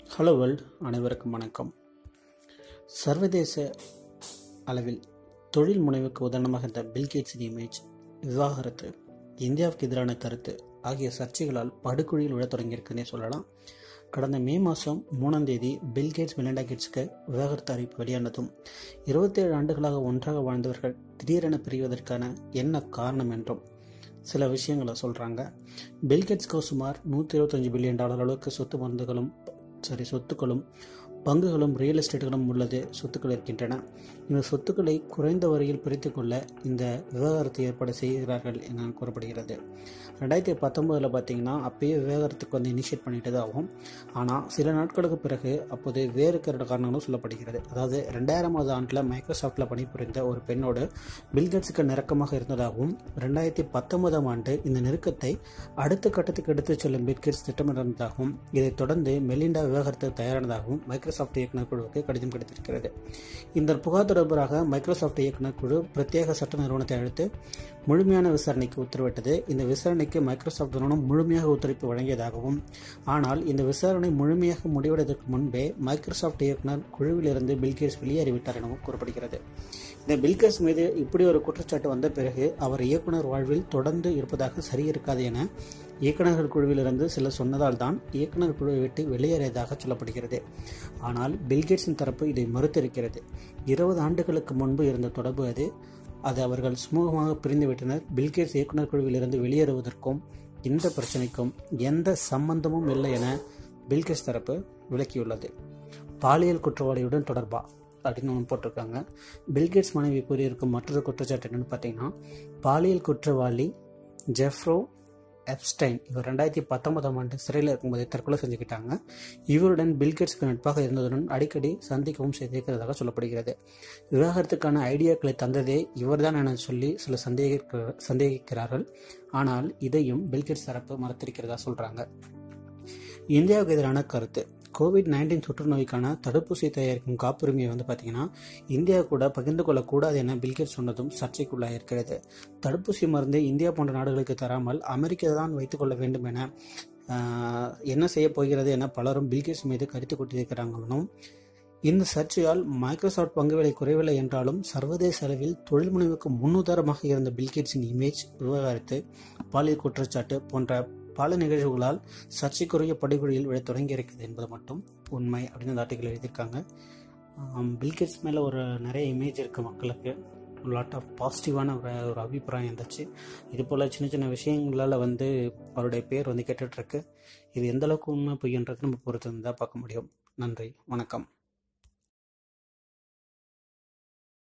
hello world அனைவருக்கும் வணக்கம் சர்வதேச அளவில் தொழில் முனைவுக்கு உதாரணமாக இருந்த பில்கேட்ஸின் இமேஜ் விவாகரத்து இந்தியாவுக்கு எதிரான கருத்து ஆகிய சர்ச்சைகளால் படுகுழியில் விழத் தொடங்கியிருக்குன்னே சொல்லலாம் கடந்த மே மாதம் மூணாம் தேதி பில்கேட்ஸ் மெலிண்டா கேட்ஸ்க்கு விவாகரத்து அறிவிப்பு வெளியானதும் இருபத்தேழு ஆண்டுகளாக ஒன்றாக வாழ்ந்தவர்கள் திடீரென பிரிவதற்கான என்ன காரணம் என்றும் சில விஷயங்களை சொல்கிறாங்க பில்கேட்ஸ்க்கு சுமார் நூற்றி இருபத்தஞ்சு பில்லியன் டாலர் அளவுக்கு சொத்து மருந்துகளும் சாரி சொத்துக்களும் பங்குகளும் ரியல் எஸ்டேட்டுகளும் உள்ளது சொத்துக்கள் இருக்கின்றன இந்த சொத்துக்களை குறைந்த வரியில் பிரித்து கொள்ள இந்த விவாகரத்து ஏற்பாடு செய்கிறார்கள் என கூறப்படுகிறது ரெண்டாயிரத்தி பத்தொம்போதில் பார்த்தீங்கன்னா அப்பயே விவாகரத்துக்கு வந்து இனிஷியேட் பண்ணிட்டதாகவும் ஆனால் சில நாட்களுக்கு பிறகு அப்போது வேறு கருட காரணங்களும் சொல்லப்படுகிறது அதாவது ரெண்டாயிரமாவது ஆண்டில் மைக்ரோசாஃப்டில் பணிபுரிந்த ஒரு பெண்ணோடு பில்கேட்ஸுக்கு நெருக்கமாக இருந்ததாகவும் ரெண்டாயிரத்தி பத்தொன்பதாம் ஆண்டு இந்த நெருக்கத்தை அடுத்த கட்டத்துக்கு எடுத்துச் செல்லும் பில்கேட்ஸ் திட்டமிட்டிருந்ததாகவும் இதைத் தொடர்ந்து மெலிண்டா விவாகரத்து தயாரானதாகவும் மைக்ரோசாஃப்ட் இயக்குநர் குழுவுக்கு கடிதம் கிடைத்திருக்கிறது இந்த புகார் தொடர்பாக மைக்ரோசாஃப்ட் இயக்குநர் குழு பிரத்யேக சட்ட நிறுவனத்தை அழைத்து முழுமையான விசாரணைக்கு உத்தரவிட்டது இந்த விசாரணைக்கு மைக்ரோசாஃப்ட் நிறுவனம் முழுமையாக ஒத்துழைப்பு வழங்கியதாகவும் ஆனால் இந்த விசாரணை முழுமையாக முடிவடைவதற்கு முன்பே மைக்ரோசாஃப்ட் இயக்குனர் குழுவிலிருந்து பில்கேட்ஸ் வெளியேறிவிட்டார் எனவும் கூறப்படுகிறது இந்த பில்கேட்ஸ் மீது இப்படி ஒரு குற்றச்சாட்டு வந்த பிறகு அவர் இயக்குனர் வாழ்வில் தொடர்ந்து இருப்பதாக சரி இருக்காது என இயக்குநர்கள் குழுவிலிருந்து சிலர் சொன்னதால் தான் இயக்குனர் குழுவை விட்டு வெளியேறியதாக சொல்லப்படுகிறது ஆனால் பில்கேட்ஸின் தரப்பு இதை மறுத்திருக்கிறது இருபது ஆண்டுகளுக்கு முன்பு இருந்த தொடர்பு அது அது அவர்கள் சுமூகமாக பிரிந்துவிட்டனர் பில்கேட்ஸ் இயக்குனர் குழுவிலிருந்து வெளியேறுவதற்கும் இந்த பிரச்சனைக்கும் எந்த சம்பந்தமும் இல்லை என பில்கேட்ஸ் தரப்பு விளக்கியுள்ளது பாலியல் குற்றவாளியுடன் தொடர்பா அப்படின்னு ஒன்று போட்டிருக்காங்க பில்கேட்ஸ் மனைவி கூறியிருக்கும் மற்றொரு குற்றச்சாட்டு என்னன்னு பார்த்தீங்கன்னா பாலியல் குற்றவாளி ஜெஃப்ரோ எப்ஸ்டைன் இவர் ரெண்டாயிரத்தி பத்தொன்பதாம் ஆண்டு சிறையில் இருக்கும்போது தற்கொலை செஞ்சுக்கிட்டாங்க இவருடன் பில்கேட்ஸ்க்கு நட்பாக இருந்ததுடன் அடிக்கடி சந்திக்கவும் செய்திருக்கிறதாக சொல்லப்படுகிறது விவாகரத்துக்கான ஐடியாக்களை தந்ததே இவர்தான் என சொல்லி சில சந்தேகிக்க சந்தேகிக்கிறார்கள் ஆனால் இதையும் பில்கேட்ஸ் தரப்பு மறுத்திருக்கிறதா சொல்றாங்க இந்தியாவுக்கு எதிரான கருத்து கோவிட் நைன்டீன் தொற்று நோய்க்கான தடுப்பூசி தயாரிக்கும் காப்புரிமையை வந்து பார்த்தீங்கன்னா இந்தியா கூட பகிர்ந்து கொள்ளக்கூடாது என பில்கேட் சொன்னதும் சர்ச்சைக்குள்ளாக இருக்கிறது தடுப்பூசி மருந்து இந்தியா போன்ற நாடுகளுக்கு தராமல் அமெரிக்கா தான் வைத்துக்கொள்ள வேண்டும் என என்ன செய்ய போகிறது என பலரும் பில்கேட்ஸ் மீது கருத்து கொண்டிருக்கிறாங்களும் இந்த சர்ச்சையால் மைக்ரோசாஃப்ட் பங்கு விலை குறைவில்லை என்றாலும் சர்வதேச அளவில் தொழில் முனைவுக்கு முன்னுதாரணமாக இருந்த பில்கேட்ஸின் இமேஜ் விவகாரத்து பாலியல் குற்றச்சாட்டு போன்ற பல நிகழ்வுகளால் சர்ச்சைக்குரிய படுகொலியில் விழ தொடங்கி இருக்குது என்பது மட்டும் உண்மை அப்படின்னு அந்த ஆர்டிக்கல் எழுதியிருக்காங்க பில்கேட்ஸ் மேலே ஒரு நிறைய இமேஜ் இருக்குது மக்களுக்கு லாட் ஆஃப் பாசிட்டிவான ஒரு ஒரு அபிப்பிராயம் இருந்துச்சு இது போல் சின்ன சின்ன விஷயங்களால் வந்து அவருடைய பேர் வந்து கேட்டுட்ருக்கு இது எந்த அளவுக்கு உண்மை பொய்யன்றது நம்ம பொறுத்து தான் பார்க்க முடியும் நன்றி வணக்கம்